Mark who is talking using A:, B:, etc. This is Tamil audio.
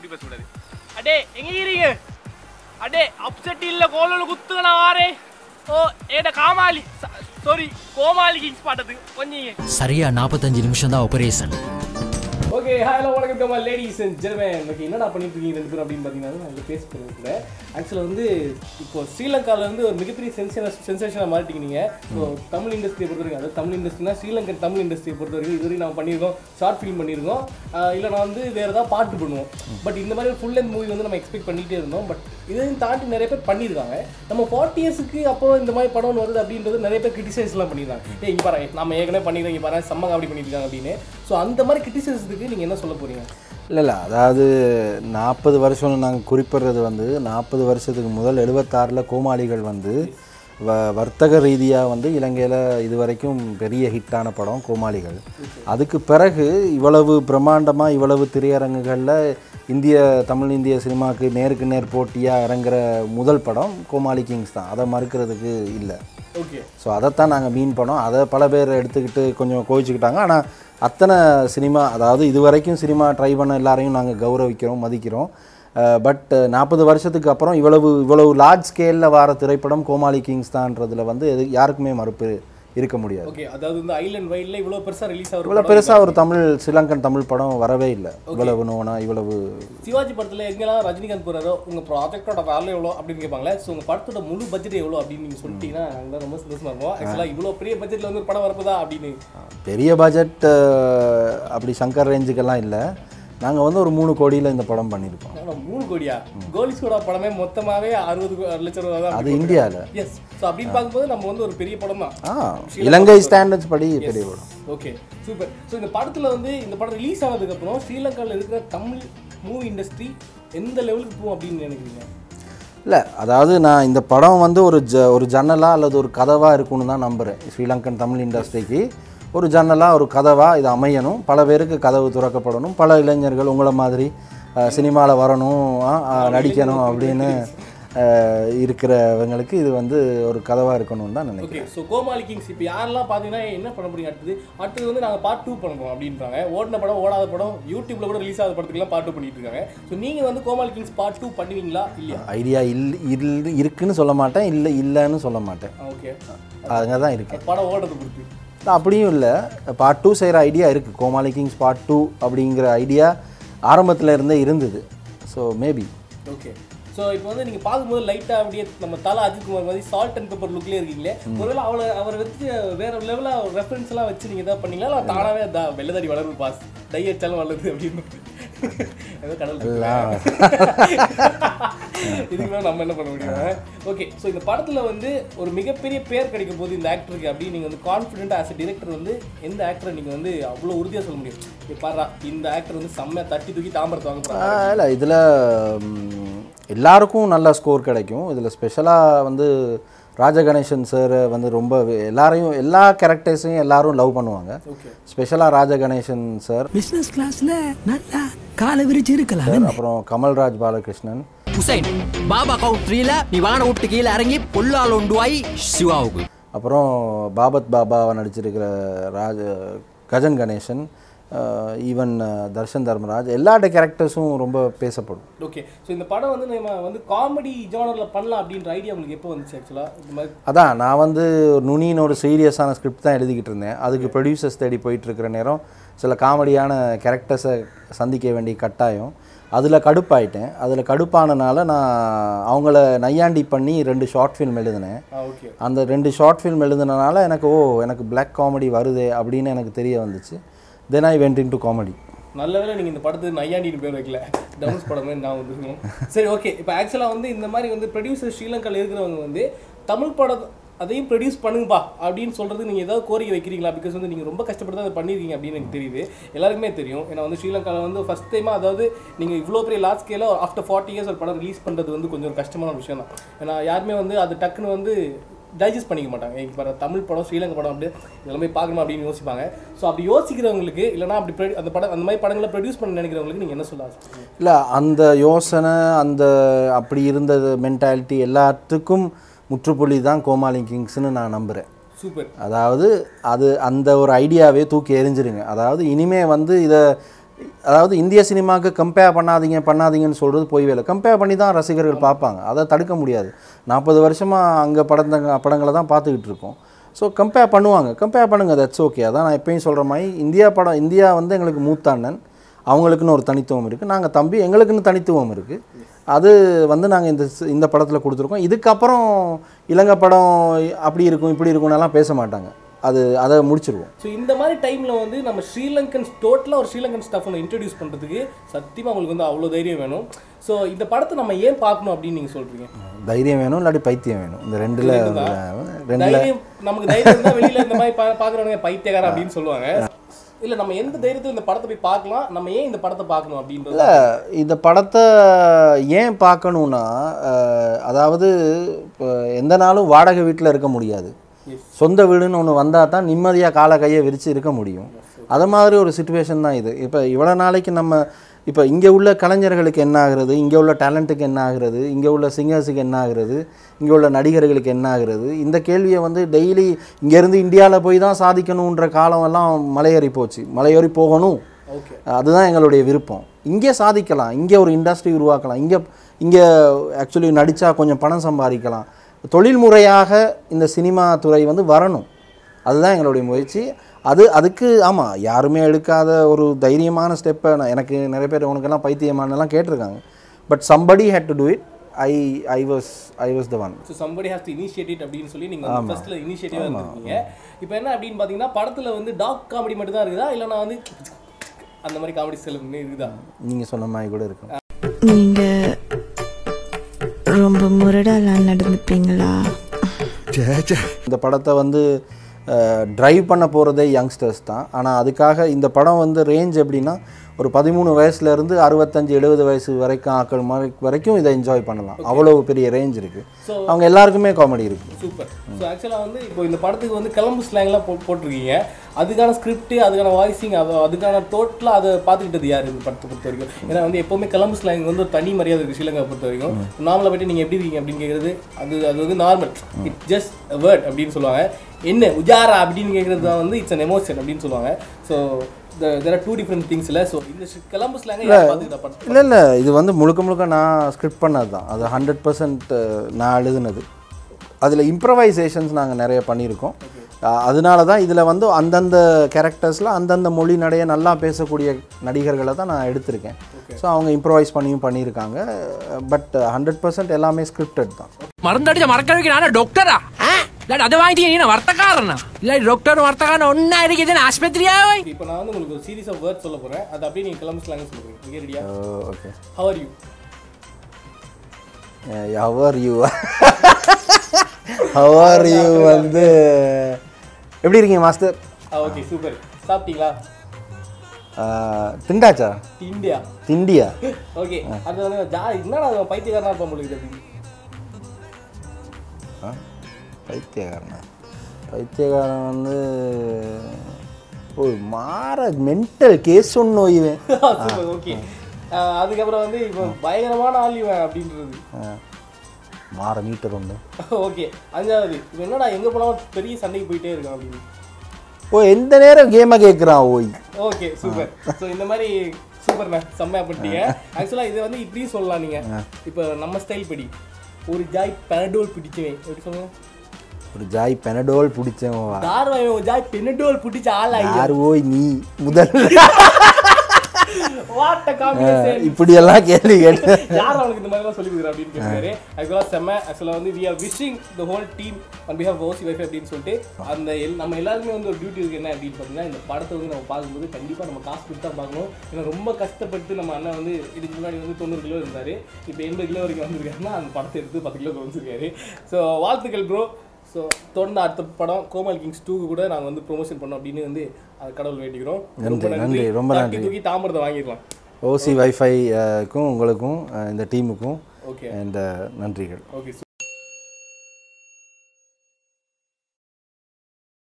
A: அப்படி பேசக்கூடாது அடே எங்க இருக்கீங்க அடே அப்செட் இல்ல கோலில் குத்துங்க நான் வாரேன் ஓ ஏட காமாலி சாரி கோமாளி கிங்ஸ் பாட்டது கொஞ்சம்
B: சரியா நாற்பத்தஞ்சு நிமிஷம் தான் ஆபரேஷன்
A: ஓகே ஹலோ வணக்கம் கம்மா லேடிஸ் அண்ட் ஜெர்மன் ஓகே என்னடா பண்ணிட்டு இருக்கீங்க ரெண்டு பேரும் அப்படின்னு பார்த்தீங்கன்னா நான் இங்கே பேச போகிறேன் ஆக்சுவலாக வந்து இப்போ ஸ்ரீலங்காவில் வந்து ஒரு மிகப்பெரிய சென்சேஷன் சென்சேஷனாக மாறிட்டீங்க நீங்கள் ஸோ தமிழ் இண்டஸ்ட்ரியை பொறுத்த வரைக்கும் அதாவது தமிழ் இண்டஸ்ட்ரினா ஸ்ரீலங்கன் தமிழ் இண்டஸ்ட்ரியை பொறுத்த வரைக்கும் இது வரைக்கும் நம்ம பண்ணியிருக்கோம் ஷார்ட் ஃபிலிம் பண்ணியிருக்கோம் இல்லை நான் வந்து வேறு ஏதாவது பாட்டு பண்ணுவோம் பட் இந்த மாதிரி ஃபுல் லென்த் மூவி வந்து நம்ம எக்ஸ்பெக்ட் பண்ணிகிட்டே இருந்தோம் பட் இதையும் தாண்டி நிறைய பேர் பண்ணியிருக்காங்க நம்ம ஃபார்ட்டி இயர்ஸுக்கு அப்போ இந்த மாதிரி படம் வருது அப்படின்றது நிறைய பேர் கிரிட்டிசைஸ்லாம் பண்ணியிருக்காங்க ஏய் இங்கே பாரு நம்ம ஏற்கனவே பண்ணியிருக்கோம் இங்கே பாரு செம்ம அப்படி பண்ணியிருக்காங்க அப்படின்னு ஸோ அந்த மாதிரி கிரிட்டிசைஸுக்கு நீங்கள் என்ன சொல்ல போகிறீங்க
C: இல்லை இல்லை அதாவது நாற்பது வருஷம்னு நாங்கள் குறிப்பிடுறது வந்து நாற்பது வருஷத்துக்கு முதல் எழுபத்தாறில் கோமாளிகள் வந்து வ வர்த்தக ரீதியாக வந்து இலங்கையில் இதுவரைக்கும் பெரிய ஹிட்டான படம் கோமாளிகள் அதுக்கு பிறகு இவ்வளவு பிரம்மாண்டமாக இவ்வளவு திரையரங்குகளில் இந்திய தமிழ் இந்திய சினிமாவுக்கு நேருக்கு நேர் போட்டியாக இறங்குற முதல் படம் கோமாளி கிங்ஸ் தான் அதை மறுக்கிறதுக்கு இல்லை
A: ஓகே
C: ஸோ அதைத்தான் நாங்கள் மீன் பண்ணோம் அதை பல பேர் எடுத்துக்கிட்டு கொஞ்சம் கோவிச்சுக்கிட்டாங்க ஆனால் அத்தனை சினிமா அதாவது இது வரைக்கும் சினிமா ட்ரை பண்ண எல்லாரையும் நாங்கள் கௌரவிக்கிறோம் மதிக்கிறோம் பட் நாற்பது வருஷத்துக்கு அப்புறம் இவ்வளவு இவ்வளவு லார்ஜ் ஸ்கேலில் வர திரைப்படம் கோமாளி கிங்ஸ் தான்றதுல வந்து எது யாருக்குமே மறுப்பு இருக்க முடியாது
A: ஓகே அதாவது வந்து ஐலண்ட் வைல்ட்ல இவ்வளோ பெருசாக ரிலீஸ் ஆகிற
C: இவ்வளோ பெருசாக ஒரு தமிழ் ஸ்ரீலங்கன் தமிழ் படம் வரவே இல்லை இவ்வளவு நோனா இவ்வளவு
A: சிவாஜி படத்தில் எங்கெல்லாம் ரஜினிகாந்த் போறாரோ உங்கள் ப்ராஜெக்டோட வேலை எவ்வளோ அப்படின்னு கேட்பாங்களே ஸோ உங்கள் படத்தோட முழு பட்ஜெட் எவ்வளோ அப்படின்னு நீங்கள் சொல்லிட்டீங்கன்னா நாங்கள் ரொம்ப சந்தோஷமா இருப்போம் ஆக்சுவலாக இவ்வளோ பெரிய பட்ஜெட்டில் வந்து ஒரு படம் வரப்போதா அப்படின்னு
C: பெரிய பட்ஜெட் அப்படி சங்கர் ரேஞ்சுக்கெல்லாம் இல்லை நாங்கள் வந்து ஒரு மூணு கோடியில் இந்த படம் பண்ணியிருக்கோம்
A: ஆனால் மூணு கோடியா கோலிஸோட படமே மொத்தமாகவே அறுபது கோ- லட்சம் ரூபா தான்
C: அது இந்தியாவில்
A: எஸ் ஸோ அப்படின்னு பார்க்கும்போது நம்ம வந்து ஒரு பெரிய படம் தான்
C: ஆ இலங்கை ஸ்டாண்டர்ட்ஸ் படி பெரிய படம்
A: ஓகே சூப்பர் ஸோ இந்த படத்தில் வந்து இந்த படம் ரிலீஸ் ஆனதுக்கப்புறம் ஸ்ரீலங்காவில் இருக்கிற தமிழ் மூவி இண்டஸ்ட்ரி எந்த லெவலுக்கு போகும் அப்படின்னு நினைக்கிறீங்க
C: இல்லை அதாவது நான் இந்த படம் வந்து ஒரு ஜ ஒரு ஜன்னலாக அல்லது ஒரு கதவாக இருக்கும்னு தான் நம்புகிறேன் ஸ்ரீலங்கன் தமிழ் இண்டஸ்ட்ரிக்கு ஒரு ஜன்னலாக ஒரு கதவாக இது அமையணும் பல பேருக்கு கதவு திறக்கப்படணும் பல இளைஞர்கள் உங்களை மாதிரி சினிமாவில் வரணும் ஆ, ஆ, நடிக்கணும் அப்படின்னு அஹ், இருக்கிறவங்களுக்கு இது வந்து ஒரு கதவாக இருக்கணும்னு தான் நினைக்கிறேன்
A: ஓகே ஸோ கோமாளி கிங்ஸ் இப்போ யாரெல்லாம் பார்த்தீங்கன்னா என்ன பண்ண முடியும் அடுத்தது அடுத்தது வந்து நாங்கள் பார்ட் டூ பண்ணுவோம் அப்படின்றாங்க ஓடின படம் ஓடாத படம் யூடியூப்ல கூட ரிலீஸ் ஆகாத படத்துக்குலாம் பார்ட் டூ பண்ணிட்டு இருக்காங்க ஸோ நீங்கள் வந்து கோமாளி கிங்ஸ் பார்ட் டூ பண்ணுவீங்களா இல்லையா
C: ஐடியா இல் இல் இருக்குன்னு சொல்ல மாட்டேன் இல்லை இல்லைன்னு சொல்ல மாட்டேன்
A: ஓகே
C: அங்கே தான் இருக்கு
A: படம் ஓடுறது பொறுத்து
C: இல்ல, அப்படியும் இல்லை பார்ட் டூ செய்கிற ஐடியா இருக்குது கோமாளி கிங்ஸ் பார்ட் டூ அப்படிங்கிற ஐடியா ஆரம்பத்தில் இருந்தே இருந்தது ஸோ மேபி
A: ஓகே ஸோ இப்போ வந்து நீங்கள் பார்க்கும்போது லைட்டாக அப்படியே நம்ம தலை அஜித் குமார் மாதிரி சால்ட் அண்ட் பெப்பர் லுக்லேயே இருக்கீங்களே ஒருவேளை அவளை அவரை வச்சு வேற லெவலாக ரெஃபரன்ஸ் எல்லாம் வச்சு நீங்கள் தான் பண்ணீங்களா இல்லை தானாகவே தா வெள்ளதாடி வளருது பாஸ் டை அடிச்சாலும் வளருது அப்படின்னு ஏதோ கடல் இதுக்கு மேலே நம்ம என்ன பண்ண முடியும் ஓகே ஸோ இந்த படத்தில் வந்து ஒரு மிகப்பெரிய பேர் கிடைக்கும் போது இந்த ஆக்டருக்கு அப்படின்னு நீங்கள் வந்து கான்ஃபிடென்ட்டாக ஆஸ் அ டிரெக்டர் வந்து எந்த ஆக்டரை நீங்கள் வந்து அவ்வளோ உறுதியாக சொல்ல முடியும் இப்போ பாரு இந்த ஆக்டர் வந்து செம்மையாக தட்டி தூக்கி தாம்பரத்தை வாங்க போகிறாங்க
C: இல்லை இதில் எல்லாருக்கும் நல்ல ஸ்கோர் கிடைக்கும் இதில் ஸ்பெஷலாக வந்து ராஜகணேசன் சார் வந்து ரொம்ப எல்லாரையும் எல்லா கேரக்டர்ஸையும் எல்லாரும் லவ் பண்ணுவாங்க
A: ஓகே
C: ஸ்பெஷலாக ராஜகணேசன் சார்
B: பிசினஸ் கிளாஸ்ல நல்லா காலை விரிச்சு இருக்கலாம்
C: அப்புறம் கமல்ராஜ் பாலகிருஷ்ணன்
B: உசைன் பாபா கவுண்ட்ரியில நீ வான விட்டு கீழே இறங்கி பொல்லால் ஒண்டுவாய் சிவாவுக்கு
C: அப்புறம் பாபத் பாபாவை நடிச்சிருக்கிற ராஜ கஜன் கணேசன் ஈவன் தர்ஷன் தர்மராஜ் எல்லா கேரக்டர்ஸும் ரொம்ப பேசப்படும்
A: ஓகே ஸோ இந்த படம் வந்து நம்ம வந்து காமெடி ஜானரில் பண்ணலாம் அப்படின்ற ஐடியா உங்களுக்கு எப்போ வந்துச்சு ஆக்சுவலாக இந்த மாதிரி
C: அதான் நான் வந்து ஒரு நுனின்னு ஒரு சீரியஸான ஸ்கிரிப்ட் தான் எழுதிக்கிட்டு இருந்தேன் அதுக்கு ப்ரொடியூசர்ஸ் தேடி போயிட்டு இருக்கிற நேரம் சில காமெடியான கேரக்டர்ஸை சந்திக்க வேண்டிய கட்டாயம் அதில் கடுப்பாயிட்டேன் அதில் கடுப்பானனால நான் அவங்கள நையாண்டி பண்ணி ரெண்டு ஷார்ட் ஃபில்ம் எழுதினேன்
A: ஆ ஓகே
C: அந்த ரெண்டு ஷார்ட் ஃபில்ம் எழுதுனனால எனக்கு ஓ எனக்கு Black காமெடி வருதே அப்படின்னு எனக்கு தெரிய வந்துச்சு then I went into comedy
A: நல்ல வேளை நீங்கள் இந்த படத்துக்கு நையாண்டின்னு பேர் வைக்கல டவுன்ஸ் படமே நான் வந்துருக்கணும் சரி ஓகே இப்போ ஆக்சுவலாக வந்து இந்த மாதிரி வந்து ப்ரொடியூசர் ஸ்ரீலங்காவில் இருக்கிறவங்க வந்து தமிழ் படம் அதையும் ப்ரொடியூஸ் பண்ணுங்கப்பா அப்படின்னு சொல்கிறது நீங்கள் ஏதாவது கோரிக்கை வைக்கிறீங்களா பிகாஸ் வந்து நீங்கள் ரொம்ப கஷ்டப்பட்டு தான் அதை பண்ணியிருக்கீங்க அப்படின்னு எனக்கு தெரியுது எல்லாருக்குமே தெரியும் ஏன்னா வந்து ஸ்ரீலங்காவில் வந்து ஃபஸ்ட் டைமாக அதாவது நீங்கள் இவ்வளோ பெரிய லார்ஜ் ஸ்கேலில் ஆஃப்டர் ஃபார்ட்டி இயர்ஸ் ஒரு படம் ரிலீஸ் பண்ணுறது வந்து கொஞ்சம் ஒரு கஷ்டமான விஷயம் தான் ஏன்னா யாருமே வந்து அது டக்குன்னு வந்து டைஜஸ்ட் பண்ணிக்க மாட்டாங்க இப்போ வர தமிழ் படம் ஸ்ரீலங்கா படம் அப்படி இதெல்லாம் போய் பார்க்கணும் அப்படின்னு யோசிப்பாங்க ஸோ அப்படி யோசிக்கிறவங்களுக்கு இல்லைனா அப்படி produ- அந்த படம் அந்த மாதிரி படங்களை ப்ரொடியூஸ் பண்ண நினைக்கிறவங்களுக்கு நீங்கள் என்ன சொல்ல ஆசைப்படுறீங்க
C: இல்லை அந்த யோசனை அந்த அப்படி இருந்த மென்டாலிட்டி எல்லாத்துக்கும் முற்றுப்புள்ளி தான் கோமாளி கிங்ஸ்னு நான் நம்புகிறேன்
A: சூப்பர்
C: அதாவது அது அந்த ஒரு ஐடியாவே தூக்கி எறிஞ்சிருங்க அதாவது இனிமே வந்து இதை அதாவது இந்திய சினிமாவுக்கு கம்பேர் பண்ணாதீங்க பண்ணாதீங்கன்னு சொல்கிறது பொய் வேலை கம்பேர் பண்ணி தான் ரசிகர்கள் பார்ப்பாங்க அதை தடுக்க முடியாது நாற்பது வருஷமாக அங்கே படத்தங்க படங்களை தான் பார்த்துக்கிட்டு இருக்கோம் ஸோ கம்பேர் பண்ணுவாங்க கம்பேர் பண்ணுங்கள் தட்ஸ் ஓகே அதான் நான் எப்பயும் சொல்கிற மாதிரி இந்தியா படம் இந்தியா வந்து எங்களுக்கு மூத்த அண்ணன் அவங்களுக்குன்னு ஒரு தனித்துவம் இருக்குது நாங்கள் தம்பி எங்களுக்குன்னு தனித்துவம் இருக்குது அது வந்து நாங்கள் இந்த ஸ்- இந்த படத்தில் கொடுத்துருக்கோம் இதுக்கப்புறம் இலங்கை படம் அப்படி இருக்கும் இப்படி இருக்கும்னெல்லாம் பேச மாட்டாங்க அது அதை முடிச்சிருவோம்
A: ஸோ இந்த மாதிரி டைமில் வந்து நம்ம ஸ்ரீலங்கன் டோட்டலாக ஒரு ஸ்ரீலங்கன் ஸ்டஃப் ஒன்று இன்ட்ரடியூஸ் பண்ணுறதுக்கு சத்தியமாக உங்களுக்கு வந்து அவ்வளோ தைரியம் வேணும் ஸோ இந்த படத்தை நம்ம ஏன் பார்க்கணும் அப்படின்னு நீங்கள் சொல்கிறீங்க
C: தைரியம் வேணும் இல்லாட்டி பைத்தியம் வேணும் இந்த ரெண்டில் ரெண்டில்
A: தைரியம் நமக்கு தைரியம் இருந்தால் வெளியில் இந்த மாதிரி பா பார்க்குறவங்க பைத்தியக்காரன் அப்படின்னு சொல்லுவாங்க இல்லை நம்ம எந்த தைரியத்தில் இந்த படத்தை போய் பார்க்கலாம் நம்ம ஏன் இந்த படத்தை பார்க்கணும் அப்படின்றது
C: இல்லை இந்த படத்தை ஏன் பார்க்கணுன்னா அஹ், அதாவது இப்போ எந்த நாளும் வாடகை வீட்டில் இருக்க முடியாது
A: Yes.
C: சொந்த வீடுன்னு ஒன்று வந்தால் தான் நிம்மதியாக காலை கையை விரித்து இருக்க முடியும் அது மாதிரி ஒரு சுச்சுவேஷன் தான் இது இப்போ இவ்வளோ நாளைக்கு நம்ம இப்போ இங்கே உள்ள கலைஞர்களுக்கு என்ன ஆகுறது இங்கே உள்ள டேலண்ட்டுக்கு என்ன ஆகுறது இங்கே உள்ள சிங்கர்ஸுக்கு என்ன ஆகுறது இங்கே உள்ள நடிகர்களுக்கு என்ன ஆகுறது இந்த கேள்வியை வந்து டெய்லி இங்கேருந்து இந்தியாவில் போய் தான் சாதிக்கணுன்ற காலம் எல்லாம் மலையேறி போச்சு மலையேறி போகணும்
A: ஓகே
C: அதுதான் எங்களுடைய விருப்பம் இங்கே சாதிக்கலாம் இங்கே ஒரு இண்டஸ்ட்ரி உருவாக்கலாம் இங்கே இங்கே ஆக்சுவலி நடித்தா கொஞ்சம் பணம் சம்பாதிக்கலாம் தொழில் முறையாக இந்த சினிமா துறை வந்து வரணும் அதுதான் எங்களுடைய முயற்சி அது அதுக்கு ஆமாம் யாருமே எடுக்காத ஒரு தைரியமான ஸ்டெப்பை எனக்கு நிறைய பேர் உனக்கெல்லாம் பைத்தியமானெல்லாம் கேட்டிருக்காங்க but somebody had to do it I I was I was the one
A: so somebody has to initiative அப்படின்னு சொல்லி நீங்கள் வந்து ஃபர்ஸ்ட்டில் இனிஷியேட்டிவாக இருந்திருக்கீங்க இப்போ என்ன அப்படின்னு பார்த்தீங்கன்னா படத்தில் வந்து டாக் காமெடி மட்டும் தான் இருக்குதா இல்லைனா வந்து அந்த மாதிரி காமெடி செலவு இருக்குதா
C: நீங்கள் சொன்ன மாதிரி கூட இருக்கும்
D: நீங்க ரொம்ப முரடாலாம் நடந்துப்பீங்களா
C: இந்த படத்தை வந்து ட்ரைவ் பண்ண போகிறதே யங்ஸ்டர்ஸ் தான் ஆனால் அதுக்காக இந்த படம் வந்து ரேஞ்ச் எப்படின்னா ஒரு பதிமூணு வயசுலேருந்து அறுபத்தஞ்சு எழுபது வயசு வரைக்கும் ஆக்கள் மாதிரி வரைக்கும் இதை என்ஜாய் பண்ணலாம் அவ்வளோ பெரிய ரேஞ்ச் இருக்குது
A: So-
C: அவங்க எல்லாருக்குமே காமெடி இருக்குது
A: சூப்பர் ஸோ ஆக்சுவலாக வந்து இப்போ இந்த படத்துக்கு வந்து கிளம்பு ஸ்லாங்லாம் போ போட்டிருக்கீங்க அதுக்கான ஸ்கிரிப்ட் அதுக்கான வாய்ஸிங் அது அதுக்கான டோட்டலாக அதை பார்த்துக்கிட்டது யார் இந்த படத்தை பொறுத்த வரைக்கும் ஏன்னா வந்து எப்போவுமே கிளம்பு ஸ்லாங் வந்து ஒரு தனி மரியாதை இருக்குது ஸ்ரீலங்கா பொறுத்த வரைக்கும் நார்மலாக போய்ட்டு நீங்கள் எப்படி இருக்கீங்க அப்படின்னு கேட்குறது அது அது வந்து நார்மல் இட் ஜஸ்ட் வேர்ட் அப்படின்னு சொல்லுவாங்க என்ன உஜாரா அப்படின்னு கேட்குறது தான் வந்து இட்ஸ் அன் எமோஷன் அப்படின்னு சொல்லுவாங்க so there are two different things இல்லை ஸோ இந்த கிளம்பு ஸ்லாங்கை யார் பார்த்துக்கிட்ட படம்
C: இல்லை இல்லை இது வந்து முழுக்க முழுக்க நான் ஸ்கிரிப்ட் பண்ணது தான் அது ஹண்ட்ரட் பர்சன்ட் நான் எழுதுனது அதில் இம்ப்ரவைசேஷன்ஸ் நாங்கள் நிறைய பண்ணியிருக்கோம் அஹ் அதனால தான் இதில் வந்து அந்தந்த கேரக்டர்ஸில் அந்தந்த மொழி நடைய நல்லா பேசக்கூடிய நடிகர்களை தான் நான் எடுத்திருக்கேன் ஸோ அவங்க இம்ப்ரவைஸ் பண்ணியும் பண்ணியிருக்காங்க பட் ஹண்ட்ரட் பர்சன்ட் எல்லாமே ஸ்கிரிப்டட் தான்
B: மருந்தடிச்ச மறக்கறதுக்கு நானே டாக்டரா இல்லாட்டி அதை வாங்கிட்டு நீ வர்த்தக்காரனா இல்லாட்டி டாக்டர் வர்த்தக்காரன் ஒன்னா இருக்குது ஆஸ்பத்திரியாவை
A: இப்போ நான் வந்து உங்களுக்கு ஒரு சீரிஸ் ஆஃப் வேர்ட் சொல்ல போகிறேன் அது அப்படியே நீங்கள் கிளம்பு ஸ்லாங் சொல்லுங்கள் நீங்கள் ரெடியா
C: okay
A: how are you
C: how're you how're you வந்து எப்படி இருக்கீங்க மாஸ்டர்
A: ஓகே சூப்பர் சாப்பிட்டீங்களா
C: திண்டாச்சா
A: இந்தியா
C: திண்டியா
A: ஓகே அது வந்து ஜா என்னடா அது பைத்தியக்காரனா இருப்பான் உங்களுக்கு அப்படின்னு
C: ஆ? பைத்தியக்காரனா பைத்தியக்காரன் வந்து ஓ மாற மென்டல் கேஸ் ஒன்று இவன்
A: சூப்பர் ஓகே அதுக்கப்புறம் வந்து இப்போ பயங்கரமான ஆள் இவன் அப்படின்றது
C: ஆ. மாற மீட்டர் ஒன்று
A: ஓகே அஞ்சாவது இப்போ என்னடா எங்கே போனாலும் பெரிய சண்டைக்கு போயிட்டே இருக்கான் அப்படின்னு
C: ஓ எந்த நேரம் கேமை கேட்குறான் ஓய்
A: ஓகே சூப்பர் ஸோ இந்த மாதிரி சூப்பர்ண்ணா செம்மையா பண்ணிட்டீங்க ஆக்சுவலாக இதை வந்து இப்படியும் சொல்லலாம் நீங்கள் இப்போ நம்ம ஸ்டைல் படி ஒரு ஜாய் பெனடோல் பிடிச்சவன் எப்படி சொல்லுங்க
C: ஒரு ஜாய் பெனடோல் பிடிச்சவன் வா.
A: தார்வாய் ஒரு ஜாய் பெனடோல் பிடிச்ச ஆள்
C: யார் ஓய் நீ முதல்
A: வாட்ட காம்பினேஷன்
C: இப்படியெல்லாம் கேள்வி கேட்டு
A: யார் அவனுக்கு இந்த மாதிரிலாம் சொல்லி கொடுக்குறா அப்படின்னு கேட்குறாரு ஆக்சுவலாக செம்ம ஆக்சுவலாக வந்து we are wishing the whole team on behalf of OC wife அப்படின்னு சொல்லிட்டு அந்த எல் நம்ம எல்லாருமே வந்து ஒரு டியூட்டி இருக்கு என்ன அப்படின்னு பார்த்தீங்கன்னா இந்த படத்தை வந்து நம்ம பார்க்கும்போது கண்டிப்பாக நம்ம காசு கொடுத்து தான் பார்க்கணும் ஏன்னா ரொம்ப கஷ்டப்பட்டு நம்ம அண்ணன் வந்து இதுக்கு முன்னாடி வந்து தொண்ணூறு கிலோ இருந்தார் இப்போ எண்பது கிலோ வரைக்கும் வந்திருக்காருன்னா அந்த படத்தை எடுத்து பத்து கிலோ குறைஞ்சிருக்காரு ஸோ வாழ்த்துக்கள் ப்ரோ ஸோ தொடர்ந்து அடுத்த படம் கோமல் கிங்ஸ் டூக்கு கூட நாங்கள் வந்து ப்ரொமோஷன் பண்ணோம் அப்படின்னு வந்து அது கடவுள் வேண்டிக்கிறோம் ரொம்ப
C: நன்றி, நன்றி, ரொம்ப
A: தட்டி
C: நன்றி.
A: தூக்கி தாமிரத்தை வாங்கிடலாம்
C: ஓசி வைஃபைக்கும் உங்களுக்கும் அஹ், இந்த டீமுக்கும்
A: ஓகே
C: அண்ட் நன்றிகள்
A: ஓகே